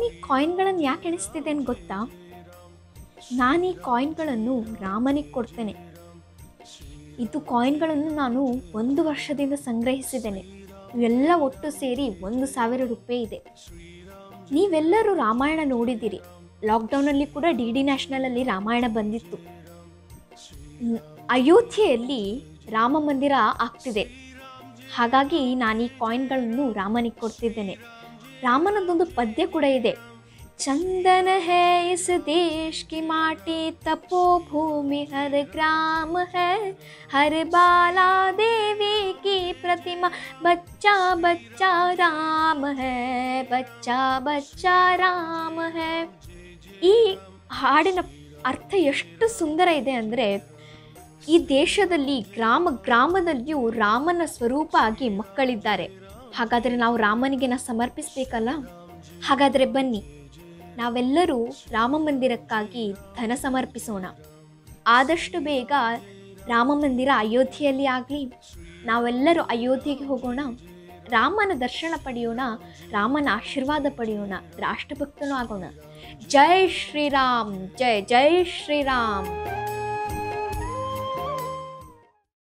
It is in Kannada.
ನಾನು ಈ ಕಾಯಿನ್ಗಳನ್ನು ಯಾಕೆ ಎಣಿಸ್ತಿದ್ದೇನೆ ಗೊತ್ತಾ ನಾನು ಈ ಕಾಯಿನ್ಗಳನ್ನು ರಾಮನಿಗೆ ಕೊಡ್ತೇನೆ ಇದು ಕಾಯಿನ್ಗಳನ್ನು ನಾನು ಒಂದು ವರ್ಷದಿಂದ ಸಂಗ್ರಹಿಸಿದ್ದೇನೆ ಇವೆಲ್ಲ ಒಟ್ಟು ಸೇರಿ ಒಂದು ಸಾವಿರ ರೂಪಾಯಿ ಇದೆ ನೀವೆಲ್ಲರೂ ರಾಮಾಯಣ ನೋಡಿದ್ದೀರಿ ಲಾಕ್ಡೌನಲ್ಲಿ ಕೂಡ ಡಿ ಡಿ ನ್ಯಾಷನಲಲ್ಲಿ ರಾಮಾಯಣ ಬಂದಿತ್ತು ನ್- ಅಯೋಧ್ಯೆಯಲ್ಲಿ ರಾಮ ಮಂದಿರ ಆಗ್ತಿದೆ ಹಾಗಾಗಿ ನಾನು ಈ ಕಾಯಿನ್ಗಳನ್ನು ರಾಮನಿಗೆ ಕೊಡ್ತಿದ್ದೇನೆ ರಾಮನದೊಂದು ಪದ್ಯ ಕೂಡ ಇದೆ ಚಂದನ है इस देश की माटी तपो भूमि हर ग्राम है हर बाला देवी की प्रतिमा बच्चा बच्चा राम है बच्चा बच्चा ರಾಮ है ಈ ಹಾಡಿನ ಅರ್ಥ ಎಷ್ಟು ಸುಂದರ ಇದೆ ಅಂದರೆ ಈ ದೇಶದಲ್ಲಿ ಗ್ರಾಮ ಗ್ರಾಮದಲ್ಲಿಯೂ ರಾಮನ ಸ್ವರೂಪ ಆಗಿ ಮಕ್ಕಳಿದ್ದಾರೆ ಹಾಗಾದರೆ ನಾವು ರಾಮನಿಗೆ ನಾ ಸಮರ್ಪಿಸಬೇಕಲ್ಲ ಹಾಗಾದರೆ ಬನ್ನಿ ನಾವೆಲ್ಲರೂ ರಾಮ ಮಂದಿರಕ್ಕಾಗಿ ಧನ ಸಮರ್ಪಿಸೋಣ ಆದಷ್ಟು ಬೇಗ ರಾಮ ಮಂದಿರ ಅಯೋಧ್ಯೆಯಲ್ಲಿ ಆಗಲಿ ನಾವೆಲ್ಲರೂ ಅಯೋಧ್ಯೆಗೆ ಹೋಗೋಣ ರಾಮನ ದರ್ಶನ ಪಡೆಯೋಣ ರಾಮನ ಆಶೀರ್ವಾದ ಪಡೆಯೋಣ ರಾಷ್ಟ್ರಭಕ್ತನೂ ಆಗೋಣ ಜೈ ಶ್ರೀರಾಮ್ ಜೈ ಜೈ ಶ್ರೀರಾಮ್